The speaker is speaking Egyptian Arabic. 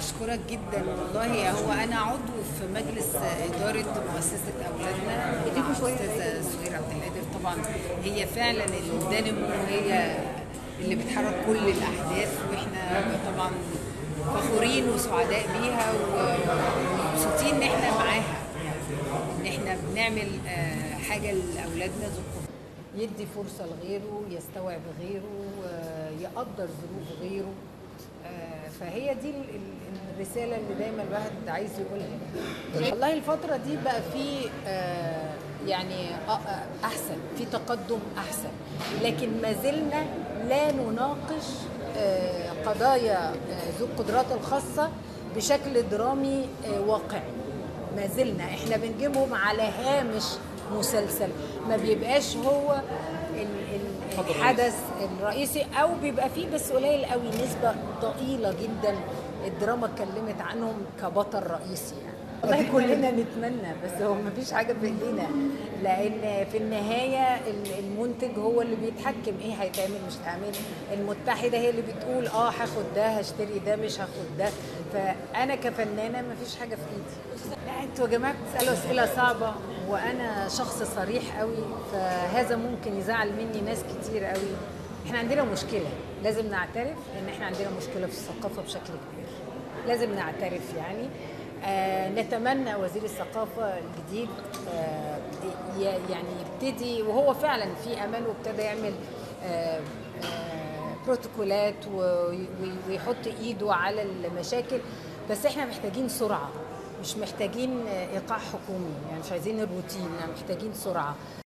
بشكرك جدا والله هو انا عضو في مجلس اداره مؤسسه اولادنا مع استاذه سهير عبد القادر طبعا هي فعلا الدينامو هي اللي بتحرك كل الاحداث واحنا طبعا فخورين وسعداء بيها ومبسوطين ان احنا معاها ان احنا بنعمل آه، حاجه لاولادنا ذو يدي فرصه لغيره يستوعب غيره آه، يقدر ظروف غيره آه، فهي دي ال- ال- الرساله اللي دايما الواحد عايز يقولها والله الفتره دي بقى في آه، يعني أ- أ- احسن في تقدم احسن لكن ما زلنا لا نناقش آه، قضايا آه، ذو القدرات الخاصه بشكل درامي آه، واقعي ما زلنا احنا بنجيبهم على هامش مسلسل ما بيبقاش هو ال- ال- الحدث الرئيسي او بيبقى فيه بس قليل قوي نسبه ضئيله جدا الدراما اتكلمت عنهم كبطل رئيسي يعني والله كلنا نتمنى بس هو ما فيش حاجه بايدينا لان في النهايه ال- المنتج هو اللي بيتحكم ايه هيتعمل مش هيتعمل المتحده هي اللي بتقول اه هاخد ده هشتري ده مش هاخد ده فانا كفنانه ما فيش حاجه في ايدي لا انتوا يا جماعه بتسالوا اسئله صعبه وانا شخص صريح قوي فهذا ممكن يزعل مني ناس كتير قوي احنا عندنا مشكله لازم نعترف ان احنا عندنا مشكله في الثقافه بشكل كبير لازم نعترف يعني آه نتمنى وزير الثقافة الجديد آه ي- يعني يبتدي وهو فعلا في أمل وابتدى يعمل آه آه بروتوكولات و- و- ويحط إيده على المشاكل بس احنا محتاجين سرعة مش محتاجين ايقاع حكومي يعني مش عايزين الروتين يعني محتاجين سرعه